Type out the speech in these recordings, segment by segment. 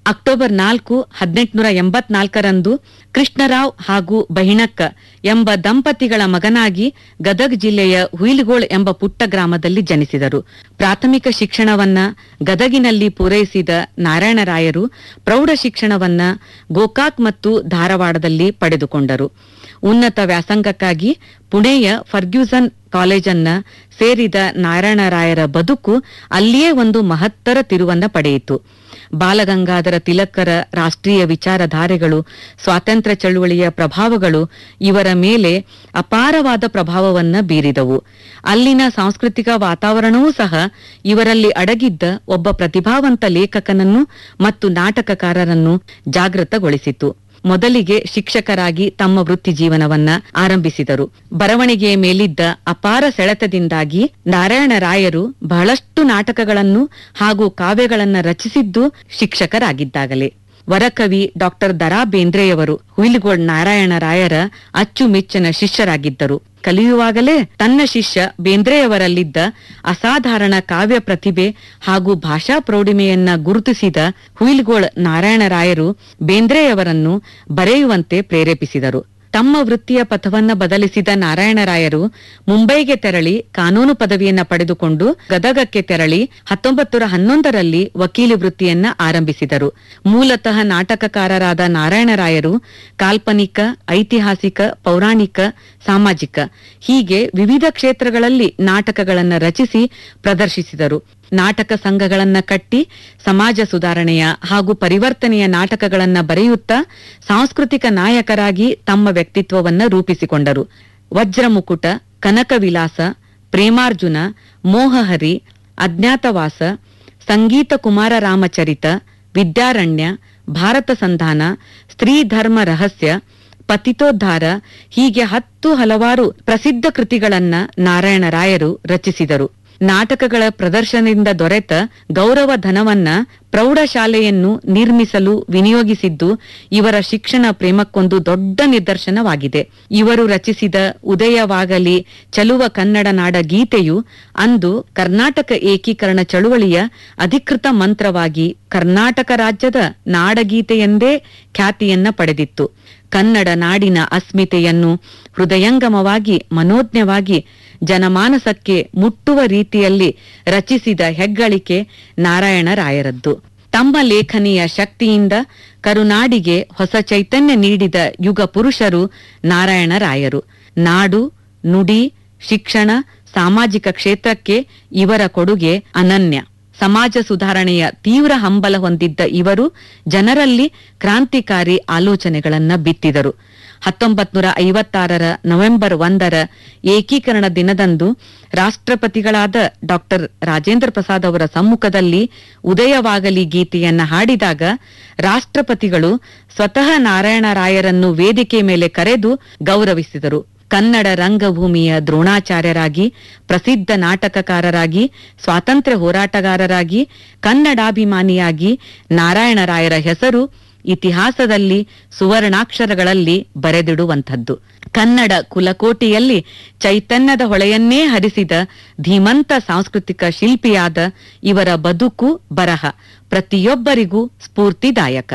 October ನಾಲ್ಕು ಹದಿನೆಂಟುನೂರ ಎಂಬತ್ನಾಲ್ಕರಂದು ಕೃಷ್ಣರಾವ್ ಹಾಗೂ ಬಹಿಣಕ್ಕ ಎಂಬ ದಂಪತಿಗಳ ಮಗನಾಗಿ ಗದಗ್ ಜಿಲ್ಲೆಯ ಹುಯಿಲ್ಗೋಳ್ ಎಂಬ ಪುಟ್ಟ ಗ್ರಾಮದಲ್ಲಿ ಜನಿಸಿದರು ಪ್ರಾಥಮಿಕ ಶಿಕ್ಷಣವನ್ನ ಗದಗಿನಲ್ಲಿ ಪೂರೈಸಿದ ನಾರಾಯಣರಾಯರು ಪ್ರೌಢ ಶಿಕ್ಷಣವನ್ನ ಗೋಕಾಕ್ ಮತ್ತು ಧಾರವಾಡದಲ್ಲಿ ಪಡೆದುಕೊಂಡರು ಉನ್ನತ ವ್ಯಾಸಂಗಕ್ಕಾಗಿ ಪುಣೆಯ ಫರ್ಗ್ಯೂಸನ್ ಕಾಲೇಜನ್ನ ಸೇರಿದ ನಾರಾಯಣರಾಯರ ಬದುಕು ಅಲ್ಲಿಯೇ ಒಂದು ಮಹತ್ತರ ತಿರುವನ್ನ ಪಡೆಯಿತು ಬಾಲಗಂಗಾಧರ ತಿಲಕರ ರಾಷ್ಟ್ರೀಯ ವಿಚಾರಧಾರೆಗಳು ಸ್ವಾತಂತ್ರ್ಯ ಚಳುವಳಿಯ ಪ್ರಭಾವಗಳು ಇವರ ಮೇಲೆ ಅಪಾರವಾದ ಪ್ರಭಾವವನ್ನ ಬೀರಿದವು ಅಲ್ಲಿನ ಸಾಂಸ್ಕೃತಿಕ ವಾತಾವರಣವೂ ಸಹ ಇವರಲ್ಲಿ ಅಡಗಿದ್ದ ಒಬ್ಬ ಪ್ರತಿಭಾವಂತ ಲೇಖಕನನ್ನು ಮತ್ತು ನಾಟಕಕಾರರನ್ನು ಜಾಗೃತಗೊಳಿಸಿತು ಮೊದಲಿಗೆ ಶಿಕ್ಷಕರಾಗಿ ತಮ್ಮ ವೃತ್ತಿ ಜೀವನವನ್ನ ಆರಂಭಿಸಿದರು ಬರವಣಿಗೆಯ ಮೇಲಿದ್ದ ಅಪಾರ ಸೆಳೆತದಿಂದಾಗಿ ನಾರಾಯಣರಾಯರು ಬಹಳಷ್ಟು ನಾಟಕಗಳನ್ನು ಹಾಗೂ ಕಾವ್ಯಗಳನ್ನ ರಚಿಸಿದ್ದು ಶಿಕ್ಷಕರಾಗಿದ್ದಾಗಲೇ ವರಕವಿ ಡಾಕ್ಟರ್ ದರಾ ಬೇಂದ್ರೆಯವರು ಹುಯಿಲ್ಗೋಳ್ ನಾರಾಯಣರಾಯರ ಅಚ್ಚುಮೆಚ್ಚಿನ ಶಿಷ್ಯರಾಗಿದ್ದರು ಕಲಿಯುವಾಗಲೇ ತನ್ನ ಶಿಷ್ಯ ಬೇಂದ್ರೆಯವರಲ್ಲಿದ್ದ ಅಸಾಧಾರಣ ಕಾವ್ಯ ಪ್ರತಿಭೆ ಹಾಗೂ ಭಾಷಾ ಪ್ರೌಢಿಮೆಯನ್ನ ಗುರುತಿಸಿದ ಹುಯಿಲ್ಗೋಳ್ ನಾರಾಯಣರಾಯರು ಬೇಂದ್ರೆಯವರನ್ನು ಬರೆಯುವಂತೆ ಪ್ರೇರೇಪಿಸಿದರು ತಮ್ಮ ವೃತ್ತಿಯ ಪಥವನ್ನ ಬದಲಿಸಿದ ನಾರಾಯಣರಾಯರು ಮುಂಬೈಗೆ ತೆರಳಿ ಕಾನೂನು ಪದವಿಯನ್ನ ಪಡೆದುಕೊಂಡು ಗದಗಕ್ಕೆ ತೆರಳಿ ಹತ್ತೊಂಬತ್ತು ಹನ್ನೊಂದರಲ್ಲಿ ವಕೀಲಿ ವೃತ್ತಿಯನ್ನ ಆರಂಭಿಸಿದರು ಮೂಲತಃ ನಾಟಕಕಾರರಾದ ನಾರಾಯಣರಾಯರು ಕಾಲ್ಪನಿಕ ಐತಿಹಾಸಿಕ ಪೌರಾಣಿಕ ಸಾಮಾಜಿಕ ಹೀಗೆ ವಿವಿಧ ಕ್ಷೇತ್ರಗಳಲ್ಲಿ ನಾಟಕಗಳನ್ನ ರಚಿಸಿ ಪ್ರದರ್ಶಿಸಿದರು ನಾಟಕ ಸಂಘಗಳನ್ನ ಕಟ್ಟಿ ಸಮಾಜ ಸುಧಾರಣೆಯ ಹಾಗೂ ಪರಿವರ್ತನೆಯ ನಾಟಕಗಳನ್ನ ಬರೆಯುತ್ತಾ ಸಾಂಸ್ಕೃತಿಕ ನಾಯಕರಾಗಿ ತಮ್ಮ ವ್ಯಕ್ತಿತ್ವವನ್ನ ರೂಪಿಸಿಕೊಂಡರು ವಜ್ರಮುಕುಟ ಕನಕವಿಲಾಸ ಪ್ರೇಮಾರ್ಜುನ ಮೋಹಹರಿ ಅಜ್ಞಾತವಾಸ ಸಂಗೀತ ಕುಮಾರ ರಾಮಚರಿತ ವಿದ್ಯಾರಣ್ಯ ಭಾರತ ಸಂಧಾನ ಸ್ತ್ರೀ ಧರ್ಮ ರಹಸ್ಯ ಪತಿತೋದ್ಧಾರ ಹೀಗೆ ಹತ್ತು ಹಲವಾರು ಪ್ರಸಿದ್ಧ ಕೃತಿಗಳನ್ನ ನಾರಾಯಣರಾಯರು ರಚಿಸಿದರು ನಾಟಕಗಳ ಪ್ರದರ್ಶನದಿಂದ ದೊರೆತ ಗೌರವ ಧನವನ್ನ ಪ್ರೌಢಶಾಲೆಯನ್ನು ನಿರ್ಮಿಸಲು ವಿನಿಯೋಗಿಸಿದ್ದು ಇವರ ಶಿಕ್ಷಣ ಪ್ರೇಮಕ್ಕೊಂದು ದೊಡ್ಡ ನಿದರ್ಶನವಾಗಿದೆ ಇವರು ರಚಿಸಿದ ಉದಯವಾಗಲಿ ಚಲುವ ಕನ್ನಡ ನಾಡ ಗೀತೆಯು ಅಂದು ಕರ್ನಾಟಕ ಏಕೀಕರಣ ಚಳುವಳಿಯ ಅಧಿಕೃತ ಮಂತ್ರವಾಗಿ ಕರ್ನಾಟಕ ರಾಜ್ಯದ ನಾಡಗೀತೆಯೆಂದೇ ಖ್ಯಾತಿಯನ್ನ ಪಡೆದಿತ್ತು ಕನ್ನಡ ನಾಡಿನ ಅಸ್ಮಿತೆಯನ್ನು ಹೃದಯಂಗಮವಾಗಿ ಮನೋಜ್ಞವಾಗಿ ಜನಮಾನಸಕ್ಕೆ ಮುಟ್ಟುವ ರೀತಿಯಲ್ಲಿ ರಚಿಸಿದ ಹೆಗ್ಗಳಿಕೆ ನಾರಾಯಣರಾಯರದ್ದು ತಮ್ಮ ಲೇಖನಿಯ ಶಕ್ತಿಯಿಂದ ಕರುನಾಡಿಗೆ ಹೊಸ ಚೈತನ್ಯ ನೀಡಿದ ಯುಗ ಪುರುಷರು ನಾರಾಯಣರಾಯರು ನಾಡು ನುಡಿ ಶಿಕ್ಷಣ ಸಾಮಾಜಿಕ ಕ್ಷೇತ್ರಕ್ಕೆ ಇವರ ಕೊಡುಗೆ ಅನನ್ಯ ಸಮಾಜ ಸುಧಾರಣೆಯ ತೀವ್ರ ಹಂಬಲ ಹೊಂದಿದ್ದ ಇವರು ಜನರಲ್ಲಿ ಕ್ರಾಂತಿಕಾರಿ ಆಲೋಚನೆಗಳನ್ನ ಬಿತ್ತಿದರು ಹತ್ತೊಂಬತ್ ನೂರ ಐವತ್ತಾರರ ನವೆಂಬರ್ ಒಂದರ ಏಕೀಕರಣ ದಿನದಂದು ರಾಷ್ಟ್ರಪತಿಗಳಾದ ಡಾಕ್ಟರ್ ರಾಜೇಂದ್ರ ಪ್ರಸಾದ್ ಅವರ ಸಮ್ಮುಖದಲ್ಲಿ ಉದಯವಾಗಲಿ ಗೀತೆಯನ್ನ ಹಾಡಿದಾಗ ರಾಷ್ಟ್ರಪತಿಗಳು ಸ್ವತಃ ನಾರಾಯಣರಾಯರನ್ನು ವೇದಿಕೆ ಮೇಲೆ ಕರೆದು ಗೌರವಿಸಿದರು ಕನ್ನಡ ರಂಗಭೂಮಿಯ ದ್ರೋಣಾಚಾರ್ಯರಾಗಿ ಪ್ರಸಿದ್ಧ ನಾಟಕಕಾರರಾಗಿ ಸ್ವಾತಂತ್ರ್ಯ ಹೋರಾಟಗಾರರಾಗಿ ಕನ್ನಡಾಭಿಮಾನಿಯಾಗಿ ನಾರಾಯಣರಾಯರ ಹೆಸರು ಇತಿಹಾಸದಲ್ಲಿ ಸುವರ್ಣಾಕ್ಷರಗಳಲ್ಲಿ ಬರೆದಿಡುವಂಥದ್ದು ಕನ್ನಡ ಕುಲಕೋಟಿಯಲ್ಲಿ ಚೈತನ್ಯದ ಹೊಳೆಯನ್ನೇ ಹರಿಸಿದ ಧೀಮಂತ ಸಾಂಸ್ಕೃತಿಕ ಶಿಲ್ಪಿಯಾದ ಇವರ ಬದುಕು ಬರಹ ಪ್ರತಿಯೊಬ್ಬರಿಗೂ ಸ್ಫೂರ್ತಿದಾಯಕ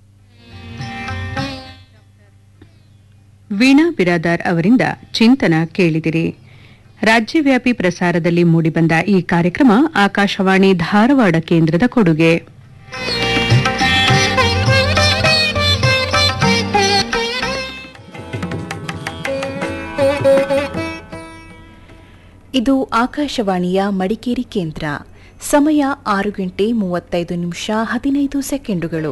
ವೀಣಾ ಬಿರಾದಾರ್ ಅವರಿಂದ ಚಿಂತನ ಕೇಳಿದಿರಿ ರಾಜ್ಯವ್ಯಾಪಿ ಪ್ರಸಾರದಲ್ಲಿ ಮೂಡಿಬಂದ ಈ ಕಾರ್ಯಕ್ರಮ ಆಕಾಶವಾಣಿ ಧಾರವಾಡ ಕೇಂದ್ರದ ಕೊಡುಗೆ ಇದು ಆಕಾಶವಾಣಿಯ ಮಡಿಕೇರಿ ಕೇಂದ್ರ ಸಮಯ ಆರು ಗಂಟೆ ಮೂವತ್ತೈದು ನಿಮಿಷ ಹದಿನೈದು ಸೆಕೆಂಡುಗಳು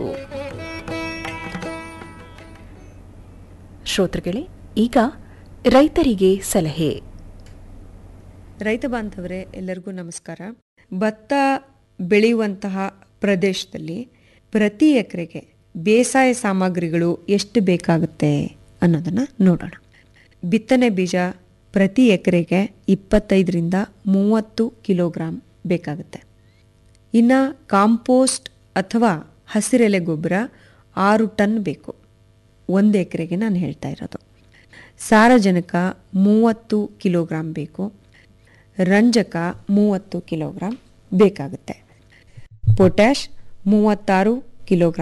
ಶ್ರೋತೃಗಳೇ ಈಗ ರೈತರಿಗೆ ಸಲಹೆ ರೈತ ಬಾಂಧವರೇ ಎಲ್ಲರಿಗೂ ನಮಸ್ಕಾರ ಭತ್ತ ಬೆಳೆಯುವಂತಹ ಪ್ರದೇಶದಲ್ಲಿ ಪ್ರತಿ ಎಕರೆಗೆ ಬೇಸಾಯ ಸಾಮಗ್ರಿಗಳು ಎಷ್ಟು ಬೇಕಾಗುತ್ತೆ ಅನ್ನೋದನ್ನು ನೋಡೋಣ ಬಿತ್ತನೆ ಬೀಜ ಪ್ರತಿ ಎಕರೆಗೆ ಇಪ್ಪತ್ತೈದರಿಂದ ಮೂವತ್ತು ಕಿಲೋಗ್ರಾಂ ಬೇಕಾಗುತ್ತೆ ಇನ್ನು ಕಾಂಪೋಸ್ಟ್ ಅಥವಾ ಹಸಿರೆಲೆ ಗೊಬ್ಬರ ಆರು ಟನ್ ಬೇಕು ಒಂದು ಎಕರೆಗೆ ನಾನು ಹೇಳ್ತಾ ಇರೋದು ಸಾರಜನಕ ಮೂವತ್ತು ಕಿಲೋಗ್ರಾಂ ಬೇಕು ರಂಜಕ ಮೂವತ್ತು ಕಿಲೋಗ್ರಾಂ ಬೇಕಾಗುತ್ತೆ ಪೊಟ್ಯಾಶ್ ಮೂವತ್ತಾರು ಕಿಲೋಗ್ರಾಂ